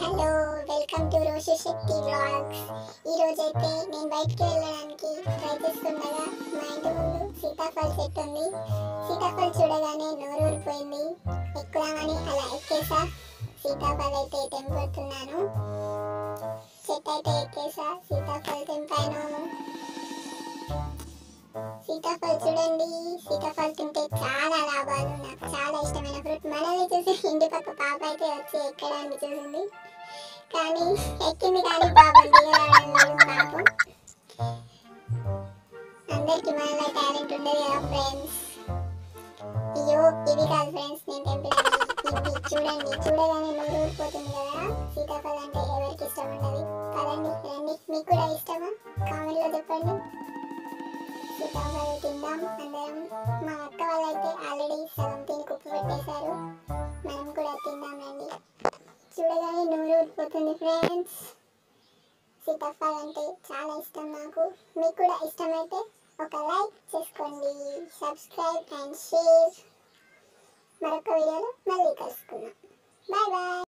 hello welcome to Roshi Shakti vlogs ఈ రోజైతే నేను బయటికి వెళ్ళడానికి ట్రై చేస్తుండగా మా ఇంటి ముందు సీతాఫల్ చెట్టు ఉంది సీతాఫల్ చూడగానే నోరు ఊరిపోయింది ఎక్కుదామని అలా ఎక్కేసా సీతాఫల్ అయితే తెంపుతున్నాను చెట్టు అయితే ఎక్కేసా సీతాఫల్ తెంపాను సీతాఫల్ చూడండి సీతాఫల్ తింటే చాలా లాభాలు నాకు చాలా ఇష్టమైన ఫ్రూట్ మనల్ని చూసి ఇంటి పక్క పాప అయితే వచ్చి ఎక్కడానికి చూసింది కానీ ఎక్కింది కానీ పాపం దిగరావడం లేదు పాపం అందరికి మనలో టాలెంట్ ఉండదు కదా ఫ్రెండ్స్ అయ్యో ఇవి కాదు ఫ్రెండ్స్ నేను తెంపినవి ఇవి చూడండి చూడగానే నోరు ఊరిపోతుంది కదా సీతాఫల్ అంటే ఎవరికి ఇష్టం ఉండదు కదండి రండి మీకు కూడా ఇష్టమా కామెంట్లో చెప్పండి సీతాఫలం తిందాం అందరం మా అక్క వాళ్ళైతే ఆల్రెడీ సగం తిని కుప్పు పెట్టేశారు మనం కూడా తిందాం రండి చూడగానే నోరు ఊరిపోతుంది ఫ్రెండ్స్ సీతాఫలం అంటే చాలా ఇష్టం నాకు మీకు కూడా ఇష్టమైతే ఒక లైక్ చేసుకోండి సబ్స్క్రైబ్ అండ్ షేర్ మరొక వీడియోలో మళ్ళీ కలుసుకుందాం బాయ్ బాయ్